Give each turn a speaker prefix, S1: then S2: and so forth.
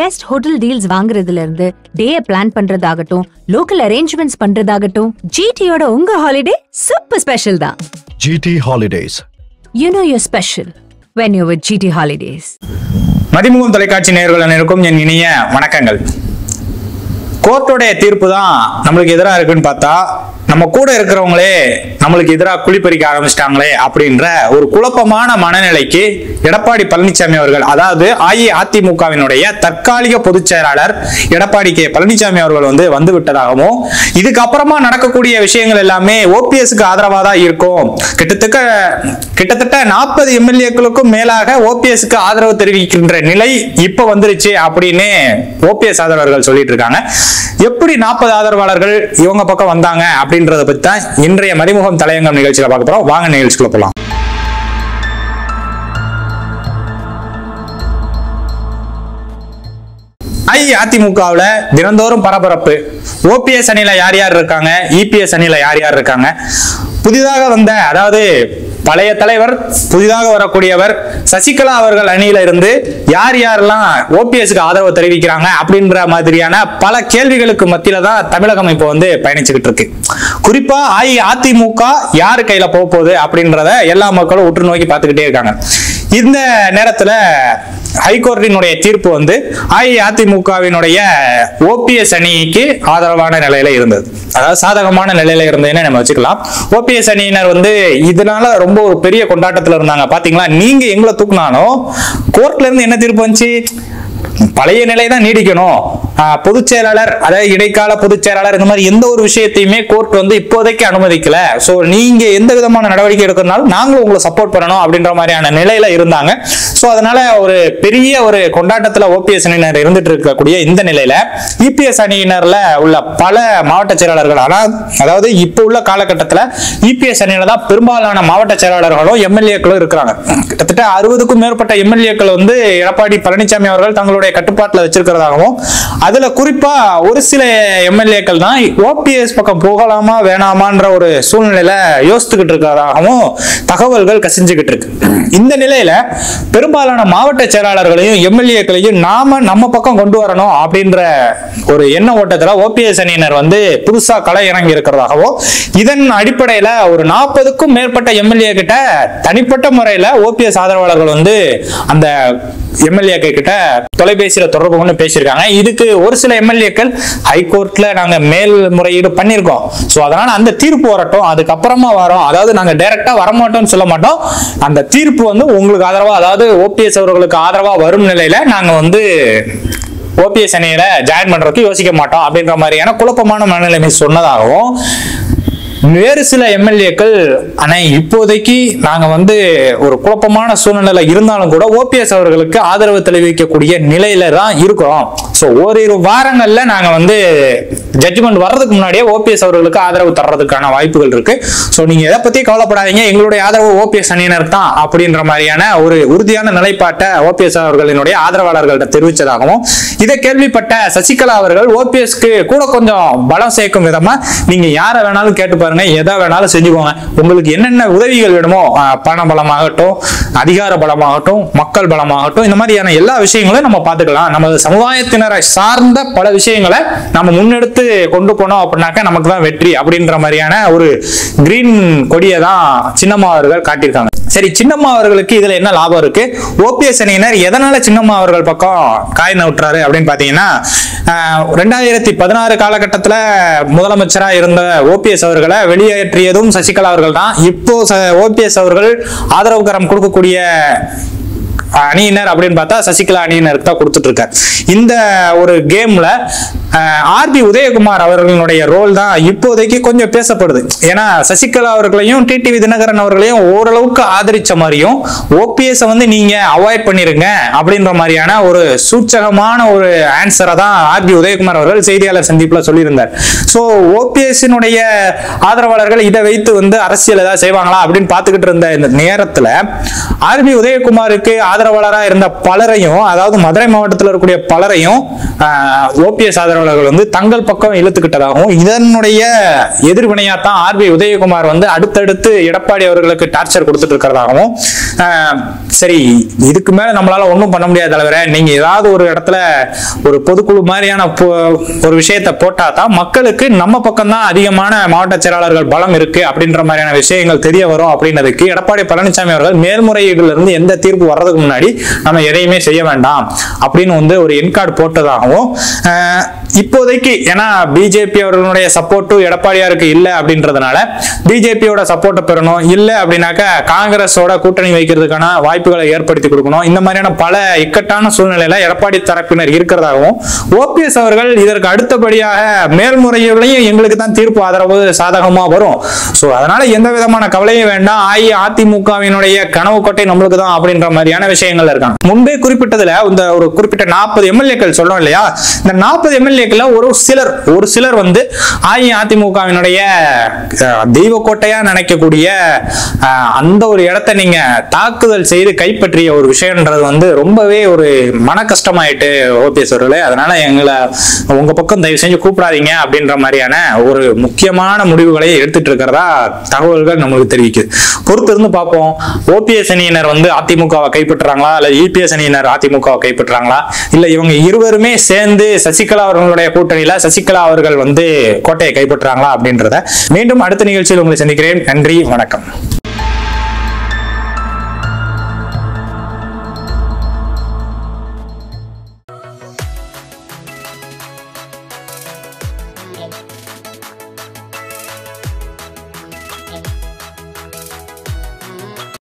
S1: Best hotel deals வாங்குறதுல இருந்து day plan பண்றதாகட்டும் லோக்கல் அரேஞ்ச்மெண்ட்ஸ் பண்றதாகட்டும் ஜிடியோட உங்க ஹாலிடே சூப்பர் ஸ்பெஷல் தான்
S2: GT Holidays.
S1: You know your special when you with GT holidays
S3: Mathimugam தொலைக்காட்சி நேயர்கள் அனைவருக்கும் என் இனிய வணக்கங்கள் கோர்ட்டோடைய தீர்ப்பு தான் நம்மளுக்கு எதிராக இருக்குன்னு பார்த்தா நம்ம கூட இருக்கிறவங்களே நம்மளுக்கு எதிராக குளிப்பறிக்க ஆரம்பிச்சிட்டாங்களே அப்படின்ற ஒரு குழப்பமான மனநிலைக்கு எடப்பாடி பழனிசாமி அவர்கள் அதாவது அஇஅதிமுகவினுடைய தற்காலிக பொதுச் செயலாளர் எடப்பாடி கே பழனிசாமி அவர்கள் வந்து வந்து விட்டதாகவும் இதுக்கப்புறமா நடக்கக்கூடிய விஷயங்கள் எல்லாமே ஓபிஎஸ்க்கு ஆதரவாக தான் இருக்கும் கிட்டத்தட்ட கிட்டத்தட்ட நாற்பது எம்எல்ஏக்களுக்கும் மேலாக ஓபிஎஸ்க்கு ஆதரவு தெரிவிக்கின்ற நிலை இப்ப வந்துருச்சு அப்படின்னு ஓபிஎஸ் ஆதரவாளர்கள் சொல்லிட்டு இருக்காங்க எப்படி நாற்பது ஆதரவாளர்கள் இவங்க பக்கம் வந்தாங்க அப்படின்றத பத்தி தான் இன்றைய மறைமுகம் தலையங்கம் நிகழ்ச்சியில பார்க்க போறோம் வாங்க நிகழ்ச்சிக்குள்ள போலாம் அஇஅதிமுகவுல தினந்தோறும் பரபரப்பு ஓபிஎஸ் அணியில யார் யார் இருக்காங்க இபிஎஸ் அணியில யார் யார் இருக்காங்க புதிதாக வந்த அதாவது பழைய தலைவர் புதிதாக வரக்கூடியவர் சசிகலா அவர்கள் அணியில இருந்து யார் யாரெல்லாம் ஓபிஎஸ்க்கு ஆதரவு தெரிவிக்கிறாங்க அப்படின்ற மாதிரியான பல கேள்விகளுக்கு மத்தியில தான் தமிழகம் இப்போ வந்து பயணிச்சுக்கிட்டு இருக்கு குறிப்பா அஇஅதிமுக யார் கையில போக போகுது அப்படின்றத எல்லா மக்களும் உற்று நோக்கி பார்த்துக்கிட்டே இருக்காங்க இந்த நேரத்துல ஹைகோர்ட்டினுடைய தீர்ப்பு வந்து அஇஅதிமுகவினுடைய ஓபிஎஸ் அணிக்கு ஆதரவான நிலையில இருந்தது அதாவது சாதகமான நிலையில இருந்ததுன்னு நம்ம வச்சுக்கலாம் ஓபிஎஸ் அணியினர் வந்து இதனால ரொம்ப ஒரு பெரிய கொண்டாட்டத்துல இருந்தாங்க பாத்தீங்களா நீங்க எங்களை தூக்குனாலும் கோர்ட்ல இருந்து என்ன தீர்ப்பு வந்துச்சு பழைய நிலை தான் நீடிக்கணும் ஆஹ் பொதுச் செயலாளர் அதாவது இடைக்கால பொதுச் செயலாளர் இந்த மாதிரி எந்த ஒரு விஷயத்தையுமே கோர்ட் வந்து இப்போதைக்கு அனுமதிக்கல சோ நீங்க எந்த விதமான நடவடிக்கை எடுக்கிறனாலும் நாங்களும் உங்களை சப்போர்ட் பண்ணணும் அப்படின்ற மாதிரியான நிலையில இருந்தாங்க சோ அதனால ஒரு பெரிய ஒரு கொண்டாட்டத்துல ஓபிஎஸ் அணியினர் இருந்துட்டு இருக்கக்கூடிய இந்த நிலையில இபிஎஸ் அணியினர்ல உள்ள பல மாவட்ட செயலாளர்கள் ஆனா அதாவது இப்போ உள்ள காலகட்டத்துல இபிஎஸ் அணியில தான் பெரும்பாலான மாவட்ட செயலாளர்களும் எம்எல்ஏக்களும் இருக்கிறாங்க கிட்டத்தட்ட அறுபதுக்கும் மேற்பட்ட எம்எல்ஏக்கள் வந்து எடப்பாடி பழனிசாமி அவர்கள் தங்களுடைய கட்டுப்பாட்டுல வச்சிருக்கிறதாகவும் அதுல குறிப்பா ஒரு சில எம்எல்ஏக்கள் தான் ஓபிஎஸ் பக்கம் போகலாமா வேணாமான்ற ஒரு சூழ்நிலையில யோசித்துக்கிட்டு இருக்கிறதாகவும் தகவல்கள் கசிஞ்சுக்கிட்டு இருக்கு இந்த நிலையில பெரும்பாலான மாவட்ட செயலாளர்களையும் எம்எல்ஏக்களையும் நாம நம்ம பக்கம் கொண்டு வரணும் அப்படின்ற ஒரு எண்ண ஓட்டத்துல ஓபிஎஸ் அணியினர் வந்து புதுசா களை இறங்கி இருக்கிறதாகவும் இதன் அடிப்படையில ஒரு நாற்பதுக்கும் மேற்பட்ட எம்எல்ஏ கிட்ட தனிப்பட்ட முறையில ஓபிஎஸ் ஆதரவாளர்கள் வந்து அந்த எம்எல்ஏ கிட்ட தொலைபேசியில தொடர்பு கொண்டு பேசியிருக்காங்க இதுக்கு ஒரு சில எம்எல்ஏக்கள் ஹைகோர்ட்ல நாங்க மேல் முறையீடு பண்ணியிருக்கோம் சோ அதனால அந்த தீர்ப்பு வரட்டும் அதுக்கப்புறமா வரோம் அதாவது நாங்க டைரக்டா வரமாட்டோம்னு சொல்ல மாட்டோம் அந்த தீர்ப்பு வந்து உங்களுக்கு ஆதரவா அதாவது ஓபிஎஸ் அவர்களுக்கு ஆதரவா வரும் நிலையில நாங்க வந்து ஓபிஎஸ் அணியில ஜாயின் பண்றதுக்கு யோசிக்க மாட்டோம் அப்படின்ற மாதிரியான குழப்பமான மனநிலைமை சொன்னதாகவும் வேறு சில எம்எல்ஏக்கள் ஆனா இப்போதைக்கு நாங்க வந்து ஒரு குழப்பமான சூழ்நிலையில இருந்தாலும் கூட ஓபிஎஸ் அவர்களுக்கு ஆதரவு தெரிவிக்கக்கூடிய நிலையில தான் இருக்கிறோம் ஸோ ஓரிரு வாரங்கள்ல நாங்க வந்து ஜட்ஜ்மெண்ட் வர்றதுக்கு முன்னாடியே ஓபிஎஸ் அவர்களுக்கு ஆதரவு தர்றதுக்கான வாய்ப்புகள் இருக்கு ஸோ நீங்க எதை பத்தி கவலைப்படாதீங்க எங்களுடைய ஆதரவு ஓபிஎஸ் அணியினர் தான் அப்படின்ற மாதிரியான ஒரு உறுதியான நிலைப்பாட்டை ஓபிஎஸ் அவர்களினுடைய ஆதரவாளர்கள்ட்ட தெரிவிச்சதாகவும் இதை கேள்விப்பட்ட சசிகலா அவர்கள் ஓபிஎஸ்க்கு கூட கொஞ்சம் பலம் சேர்க்கும் விதமா நீங்க யாரை வேணாலும் கேட்டு பாருங்க எதை வேணாலும் செஞ்சுக்கோங்க உங்களுக்கு என்னென்ன உதவிகள் வேணுமோ ஆஹ் பண பலமாகட்டும் அதிகார பலமாகட்டும் மக்கள் பலமாகட்டும் இந்த மாதிரியான எல்லா விஷயங்களையும் நம்ம பார்த்துக்கலாம் நமது சமுதாயத்தினரை சார்ந்த பல விஷயங்களை நம்ம முன்னெடுத்து கொண்டு போனோம் அப்படின்னாக்க நமக்கு தான் வெற்றி அப்படின்ற மாதிரியான ஒரு கிரீன் கொடியை தான் சின்னம்மா அவர்கள் காட்டியிருக்காங்க சரி சின்னம்மா அவர்களுக்கு இதுல என்ன லாபம் இருக்கு ஓபிஎஸ் அணியினர் எதனால சின்னம்மா அவர்கள் பக்கம் காய் நவுட்டுறாரு அப்படின்னு பாத்தீங்கன்னா ஆஹ், ரெண்டாயிரத்தி பதினாறு காலகட்டத்துல முதலமைச்சரா இருந்த ஓபிஎஸ் அவர்களை வெளியேற்றியதும் சசிகலா அவர்கள் தான் இப்போ ஓபிஎஸ் அவர்கள் ஆதரவு கரம் கொடுக்கக்கூடிய அணியினர் அப்படின்னு பார்த்தா சசிகலா அணியினருக்கு தான் கொடுத்துட்டு இருக்கார் இந்த ஒரு கேம்ல ஆர்பி உதயகுமார் அவர்களுடைய ரோல் தான் இப்போதைக்கு கொஞ்சம் பேசப்படுது ஏன்னா சசிகலா அவர்களையும் டிடிவி தினகரன் அவர்களையும் ஓரளவுக்கு ஆதரிச்ச மாதிரியும் ஓபிஎஸ் வந்து நீங்க அவாய்ட் பண்ணிருங்க அப்படின்ற மாதிரியான ஒரு சூச்சகமான ஒரு ஆன்சரை தான் ஆர்பி உதயகுமார் அவர்கள் செய்தியாளர் சந்திப்புல சொல்லியிருந்தார் ஸோ ஓபிஎஸ்னுடைய ஆதரவாளர்கள் இதை வைத்து வந்து அரசியல் ஏதாவது செய்வாங்களா அப்படின்னு பார்த்துக்கிட்டு இருந்த இந்த நேரத்துல ஆர்பி உதயகுமாருக்கு ஆதரவு ஆதரவாளராக இருந்த பலரையும் அதாவது மதுரை மாவட்டத்தில் இருக்கக்கூடிய பலரையும் ஓபிஎஸ் ஆதரவாளர்கள் வந்து தங்கள் பக்கம் இழுத்துக்கிட்டதாகவும் இதனுடைய எதிர்வினையா தான் ஆர்பி உதயகுமார் வந்து அடுத்தடுத்து எடப்பாடி அவர்களுக்கு டார்ச்சர் கொடுத்துட்டு இருக்கிறதாகவும் ஆஹ், சரி இதுக்கு மேல நம்மளால ஒன்றும் பண்ண முடியாது தலைவரே நீங்க ஏதாவது ஒரு இடத்துல ஒரு பொதுக்குழு மாதிரியான பொ- ஒரு விஷயத்தை போட்டா தான் மக்களுக்கு நம்ம பக்கம் தான் அதிகமான மாவட்ட செயலாளர்கள் பலம் இருக்கு அப்படின்ற மாதிரியான விஷயங்கள் தெரிய வரும் அப்படின்னதுக்கு எடப்பாடி பழனிசாமி அவர்கள் மேல்முறையீடுல இருந்து எந்த தீர்ப்பு வர்றதுக்கு முன்னாடி நம்ம எதையுமே செய்ய வேண்டாம் அப்படின்னு வந்து ஒரு என்கார்டு போட்டதாகவும் ஆஹ், இப்போதைக்கு ஏன்னா பிஜேபி அவர்களுடைய சப்போர்ட்டும் எடப்பாடியாருக்கு இல்லை அப்படின்றதுனால பிஜேபியோட சப்போர்ட்டை பெறணும் இல்லை அப்படின்னாக்கா காங்கிரஸோட கூட்டணி வைக்கிறதுக்கான வாய்ப்புகளை ஏற்படுத்தி கொடுக்கணும் இந்த மாதிரியான பல இக்கட்டான சூழ்நிலையில எடப்பாடி தரப்பினர் இருக்கிறதாகவும் ஓபிஎஸ் அவர்கள் இதற்கு அடுத்தபடியாக மேல்முறையீடுலையும் எங்களுக்கு தான் தீர்ப்பு ஆதரவு சாதகமா வரும் சோ அதனால எந்த விதமான கவலையும் வேண்டாம் அஇஅதிமுகவினுடைய கனவு கோட்டை நம்மளுக்கு தான் அப்படின்ற மாதிரியான விஷயங்கள் இருக்காங்க முன்பே குறிப்பிட்டதுல இந்த ஒரு குறிப்பிட்ட நாற்பது எம்எல்ஏக்கள் சொல்றோம் இல்லையா இந்த நாற்பது எம்எல்ஏக்கள் ஒரு சிலர் ஒரு சிலர் வந்து அஇஅதிமுகவினுடைய அஹ், தெய்வ கோட்டையா நினைக்கக்கூடிய அஹ், அந்த ஒரு இடத்தை நீங்க தாக்குதல் செய்து கைப்பற்றிய ஒரு விஷயம்ன்றது வந்து ரொம்பவே ஒரு மன கஷ்டமாயிட்டு ஓபிஎஸ் அவர்களே அதனால எங்களை உங்க பக்கம் தயவு செஞ்சு கூப்பிடாதீங்க அப்படின்ற மாதிரியான ஒரு முக்கியமான முடிவுகளை எடுத்துட்டு இருக்கிறதா தகவல்கள் நம்மளுக்கு தெரிவிக்குது பொறுத்து இருந்து பார்ப்போம் ஓபிஎஸ் அணியினர் வந்து அதிமுகவை கைப்பற்றுறாங்களா இல்ல இபிஎஸ் அணியினர் அதிமுகவை கைப்பற்றுறாங்களா இல்ல இவங்க இருவருமே சேர்ந்து சசிகலா அவர்களுடைய கூட்டணியில சசிகலா அவர்கள் வந்து கோட்டையை கைப்பற்றுறாங்களா அப்படின்றத மீண்டும் அடுத்த நிகழ்ச்சியில் உங்களை சந்திக்கிறேன் நன்றி வணக்கம்